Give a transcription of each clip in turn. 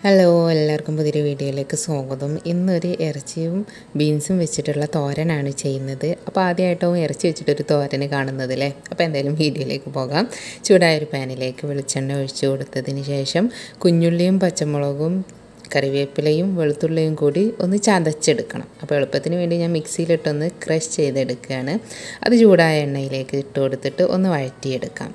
hello എല്ലാവർക്കും പുതിയൊരു വീഡിയോയിലേക്ക് സ്വാഗതം ഇന്നൊരു ഇറച്ചിയും ബീൻസും വെച്ചിട്ടുള്ള തോരനാണ് ചെയ്യുന്നത് അപ്പോൾ ആദ്യമായിട്ടാവും ഇറച്ചി വെച്ചിട്ടൊരു തോരന് കാണുന്നത് അല്ലേ അപ്പോൾ എന്തായാലും വീഡിയോയിലേക്ക് പോകാം ചൂടായ ഒരു പാനിലേക്ക് വെളിച്ചെണ്ണ ഒഴിച്ചു കൊടുത്തതിന് ശേഷം കുഞ്ഞുള്ളിയും പച്ചമുളകും കറിവേപ്പിലയും വെളുത്തുള്ളിയും കൂടി ഒന്ന് ചതച്ചെടുക്കണം അപ്പോൾ എളുപ്പത്തിന് വേണ്ടി ഞാൻ മിക്സിയിലിട്ടൊന്ന് ക്രഷ് ചെയ്തെടുക്കുകയാണ് അത് ചൂടായ എണ്ണയിലേക്ക് ഇട്ട് കൊടുത്തിട്ട് ഒന്ന് വഴറ്റിയെടുക്കാം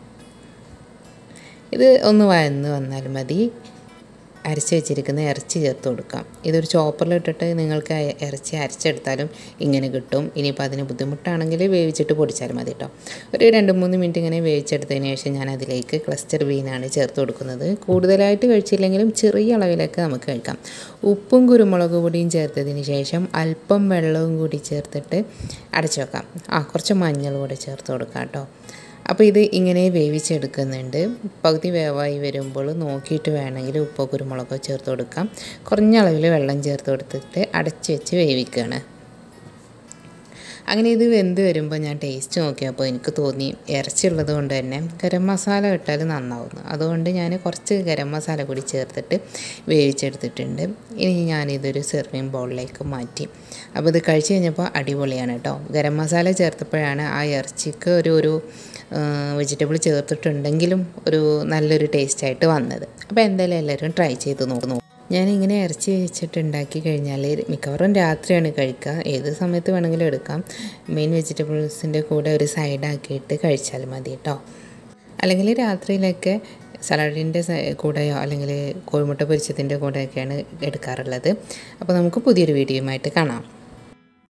ഇത് ഒന്ന് വഴന്ന് വന്നാൽ മതി അരച്ച് വെച്ചിരിക്കുന്ന ഇറച്ചി ചേർത്ത് കൊടുക്കാം ഇതൊരു ചോപ്പറിലിട്ടിട്ട് നിങ്ങൾക്ക് ഇറച്ചി അരച്ചെടുത്താലും ഇങ്ങനെ കിട്ടും ഇനിയിപ്പോൾ അതിന് ബുദ്ധിമുട്ടാണെങ്കിൽ വേവിച്ചിട്ട് പൊടിച്ചാലും മതി കേട്ടോ ഒരു രണ്ട് മൂന്ന് മിനിറ്റ് ഇങ്ങനെ വേവിച്ചെടുത്തതിന് ശേഷം ഞാൻ അതിലേക്ക് ക്ലസ്റ്റർ ബീനാണ് ചേർത്ത് കൊടുക്കുന്നത് കൂടുതലായിട്ട് കഴിച്ചില്ലെങ്കിലും ചെറിയ അളവിലൊക്കെ നമുക്ക് കഴിക്കാം ഉപ്പും കുരുമുളക് പൊടിയും ചേർത്തതിന് ശേഷം അല്പം വെള്ളവും കൂടി ചേർത്തിട്ട് അടച്ചു വെക്കാം ആ കുറച്ച് മഞ്ഞൾ കൂടെ ചേർത്ത് കൊടുക്കാം കേട്ടോ അപ്പോൾ ഇത് ഇങ്ങനെ വേവിച്ചെടുക്കുന്നുണ്ട് പകുതി വേവായി വരുമ്പോൾ നോക്കിയിട്ട് വേണമെങ്കിൽ ഉപ്പോ കുരുമുളകോ ചേർത്ത് കൊടുക്കാം കുറഞ്ഞ അളവിൽ വെള്ളം ചേർത്ത് കൊടുത്തിട്ട് അടച്ച് വെച്ച് വേവിക്കുകയാണ് അങ്ങനെ ഇത് വെന്ത് വരുമ്പോൾ ഞാൻ ടേസ്റ്റ് നോക്കിയപ്പോൾ എനിക്ക് തോന്നി ഇറച്ചി ഉള്ളത് കൊണ്ട് തന്നെ ഗരം മസാല ഇട്ടാൽ നന്നാവുന്നു അതുകൊണ്ട് ഞാൻ കുറച്ച് ഗരം മസാല കൂടി ചേർത്തിട്ട് വേവിച്ചെടുത്തിട്ടുണ്ട് ഇനി ഞാനിതൊരു സെർവിങ് ബൗളിലേക്ക് മാറ്റി അപ്പോൾ ഇത് കഴിച്ച് കഴിഞ്ഞപ്പോൾ അടിപൊളിയാണ് കേട്ടോ ഗരം മസാല ചേർത്തപ്പോഴാണ് ആ ഇറച്ചിക്ക് ഒരു ഒരു വെജിറ്റബിൾ ചേർത്തിട്ടുണ്ടെങ്കിലും ഒരു നല്ലൊരു ടേസ്റ്റായിട്ട് വന്നത് അപ്പോൾ എന്തായാലും എല്ലാവരും ട്രൈ ചെയ്ത് നോക്കുന്നു ഞാനിങ്ങനെ ഇറച്ചി വെച്ചിട്ട് ഉണ്ടാക്കി കഴിഞ്ഞാൽ മിക്കവാറും രാത്രിയാണ് കഴിക്കുക ഏത് സമയത്ത് വേണമെങ്കിലും എടുക്കാം മെയിൻ വെജിറ്റബിൾസിൻ്റെ കൂടെ ഒരു സൈഡാക്കിയിട്ട് കഴിച്ചാൽ മതി കേട്ടോ അല്ലെങ്കിൽ രാത്രിയിലൊക്കെ സലാഡിൻ്റെ കൂടെയോ അല്ലെങ്കിൽ കോഴിമുട്ട പൊരിച്ചതിൻ്റെ കൂടെയൊക്കെയാണ് എടുക്കാറുള്ളത് അപ്പോൾ നമുക്ക് പുതിയൊരു വീഡിയോയുമായിട്ട് കാണാം